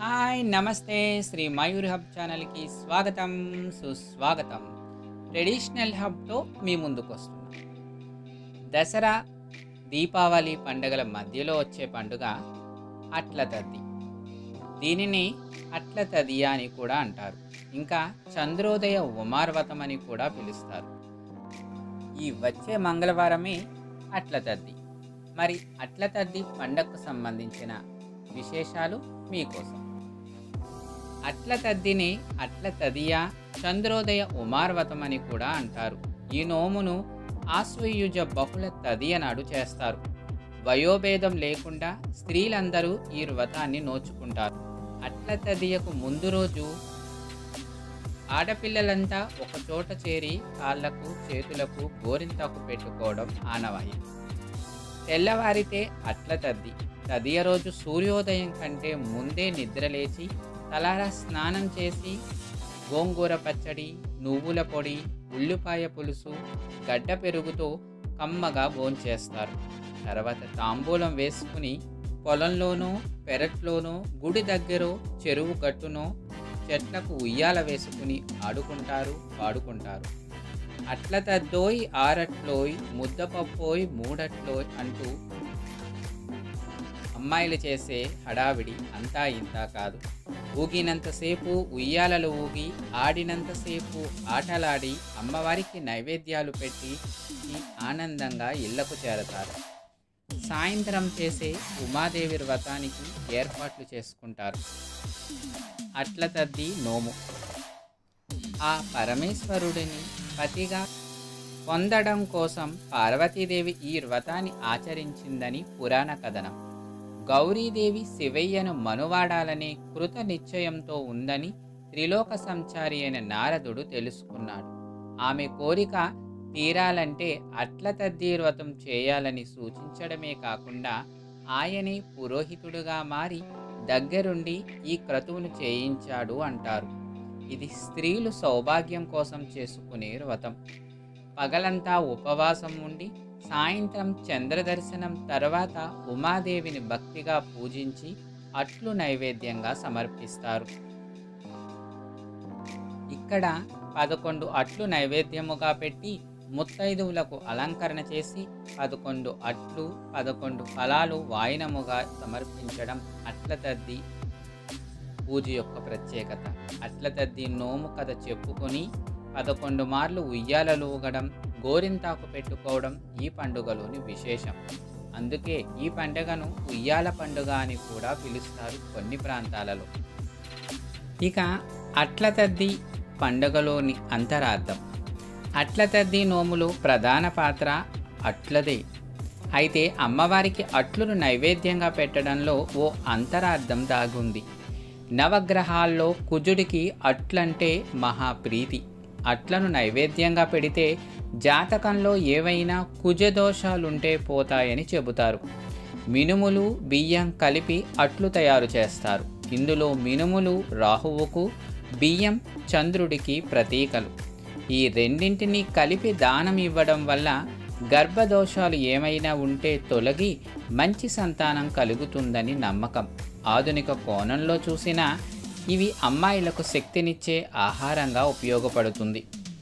hi నమస్తే Shri Mayur hub ఛానల్కి స్వాగతం సుస్వాగతం ట్రెడిషనల్ హబ్తో మీ ముందుకు వస్తున్నాం దసరా దీపావళి పండుగల మధ్యలో వచ్చే పండుగ అట్ల తద్ది దీనిని అట్ల తదియ అని కూడా అంటారు ఇంకా చంద్రోదయ ఉమార్వతం అని కూడా పిలుస్తారు ఈ వచ్చే మంగళవారమే అట్ల తద్ది మరి అట్ల తద్ది పండగకు సంబంధించిన విశేషాలు మీకోసం అట్ల తద్దిని అట్ల తదియ చంద్రోదయ ఉమార్వతం అని కూడా అంటారు ఈ నోమును ఆశ్వయుజ బహుళ తదియ నాడు చేస్తారు వయోభేదం లేకుండా స్త్రీలందరూ ఈ వ్రతాన్ని నోచుకుంటారు అట్ల తదియకు ముందు రోజు ఆడపిల్లలంతా ఒక చోట చేరి కాళ్ళకు చేతులకు గోరింతాకు పెట్టుకోవడం ఆనవాయి తెల్లవారితే అట్ల తద్ది తదియ రోజు సూర్యోదయం కంటే ముందే నిద్రలేచి తలారా స్నానం చేసి గోంగూర పచ్చడి నువ్వుల పొడి ఉల్లిపాయ పులుసు గడ్డ పెరుగుతో కమ్మగా భోంచేస్తారు తర్వాత తాంబూలం వేసుకుని పొలంలోనో పెరట్లోనో గుడి దగ్గర చెరువు గట్టునో చెట్లకు ఉయ్యాల వేసుకుని ఆడుకుంటారు పాడుకుంటారు అట్ల తద్దోయ్ ఆరట్లోయ్ ముద్దపప్పోయ్ మూడట్లోయ్ అంటూ అమ్మాయిలు చేసే హడావిడి అంతా ఇంతా కాదు ఊగినంతసేపు ఉయ్యాలలు ఊగి ఆడినంతసేపు ఆటలాడి అమ్మవారికి నైవేద్యాలు పెట్టి ఈ ఆనందంగా ఇళ్లకు చేరతారు సాయంత్రం చేసే ఉమాదేవి వ్రతానికి ఏర్పాట్లు చేసుకుంటారు అట్ల తద్ది నోము ఆ పరమేశ్వరుడిని పతిగా పొందడం కోసం పార్వతీదేవి ఈ వ్రతాన్ని ఆచరించిందని పురాణ కథనం గౌరీదేవి శివయ్యను మనువాడాలనే కృత నిశ్చయంతో ఉందని త్రిలోక సంచారి అయిన నారదుడు తెలుసుకున్నాడు ఆమె కోరిక తీరాలంటే అట్ల తద్ది వ్రతం చేయాలని సూచించడమే కాకుండా ఆయనే పురోహితుడుగా మారి దగ్గరుండి ఈ క్రతువును చేయించాడు అంటారు ఇది స్త్రీలు సౌభాగ్యం కోసం చేసుకునే వ్రతం పగలంతా ఉపవాసం ఉండి సాయంత్రం చంద్రదర్శనం తర్వాత ఉమాదేవిని భక్తిగా పూజించి అట్లు నైవేద్యంగా సమర్పిస్తారు ఇక్కడ పదకొండు అట్లు నైవేద్యముగా పెట్టి ముత్తైదువులకు అలంకరణ చేసి పదకొండు అట్లు పదకొండు ఫలాలు వాయినముగా సమర్పించడం అట్ల తద్ది పూజ యొక్క ప్రత్యేకత అట్ల తద్ది నోము కథ చెప్పుకొని పదకొండు మార్లు ఉయ్యాలలు ఊగడం గోరింతాకు పెట్టుకోవడం ఈ పండుగలోని విశేషం అందుకే ఈ పండుగను ఉయ్యాల పండుగ అని కూడా పిలుస్తారు కొన్ని ప్రాంతాలలో ఇక అట్ల తద్ది పండుగలోని అంతరార్థం అట్ల తద్ది నోములు ప్రధాన పాత్ర అట్లదే అయితే అమ్మవారికి అట్లును నైవేద్యంగా పెట్టడంలో ఓ అంతరార్థం దాగుంది నవగ్రహాల్లో కుజుడికి అట్లంటే మహాప్రీతి అట్లను నైవేద్యంగా పెడితే జాతకంలో ఏవైనా కుజదోషాలుంటే పోతాయని చెబుతారు మినుములు బియ్యం కలిపి అట్లు తయారు చేస్తారు ఇందులో మినుములు రాహువుకు బియ్యం చంద్రుడికి ప్రతీకలు ఈ రెండింటినీ కలిపి దానం ఇవ్వడం వల్ల గర్భదోషాలు ఏమైనా ఉంటే తొలగి మంచి సంతానం కలుగుతుందని నమ్మకం ఆధునిక కోణంలో చూసినా ఇవి అమ్మాయిలకు శక్తినిచ్చే ఆహారంగా ఉపయోగపడుతుంది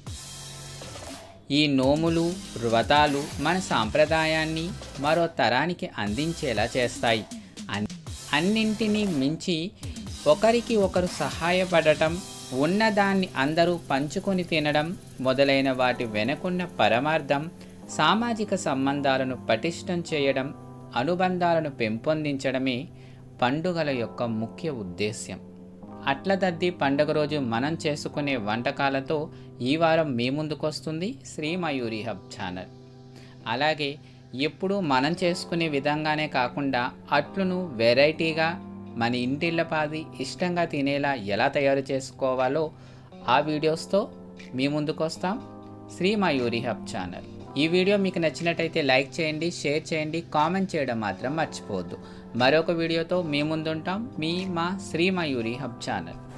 ఈ నోములు వ్రతాలు మన సాంప్రదాయాన్ని మరో తరానికి అందించేలా చేస్తాయి అన్నింటినీ మించి ఒకరికి ఒకరు సహాయపడటం ఉన్నదాన్ని అందరూ పంచుకొని తినడం మొదలైన వాటి వెనకున్న పరమార్థం సామాజిక సంబంధాలను పటిష్టం చేయడం అనుబంధాలను పెంపొందించడమే పండుగల యొక్క ముఖ్య ఉద్దేశ్యం అట్లదద్ది పండుగ రోజు మనం చేసుకునే వంటకాలతో ఈ వారం మీ ముందుకొస్తుంది శ్రీ మయూరి హబ్ ఛానల్ అలాగే ఎప్పుడూ మనం చేసుకునే విధంగానే కాకుండా అట్లును వెరైటీగా మన ఇంటిళ్ళపాది ఇష్టంగా తినేలా ఎలా తయారు చేసుకోవాలో ఆ వీడియోస్తో మీ ముందుకు వస్తాం శ్రీ మయూరి హబ్ ఛానల్ ఈ వీడియో మీకు నచ్చినట్టయితే లైక్ చేయండి షేర్ చేయండి కామెంట్ చేయడం మాత్రం మర్చిపోవద్దు మరొక వీడియోతో మీ ముందుంటాం మీ మా శ్రీ మయూరి హబ్ ఛానల్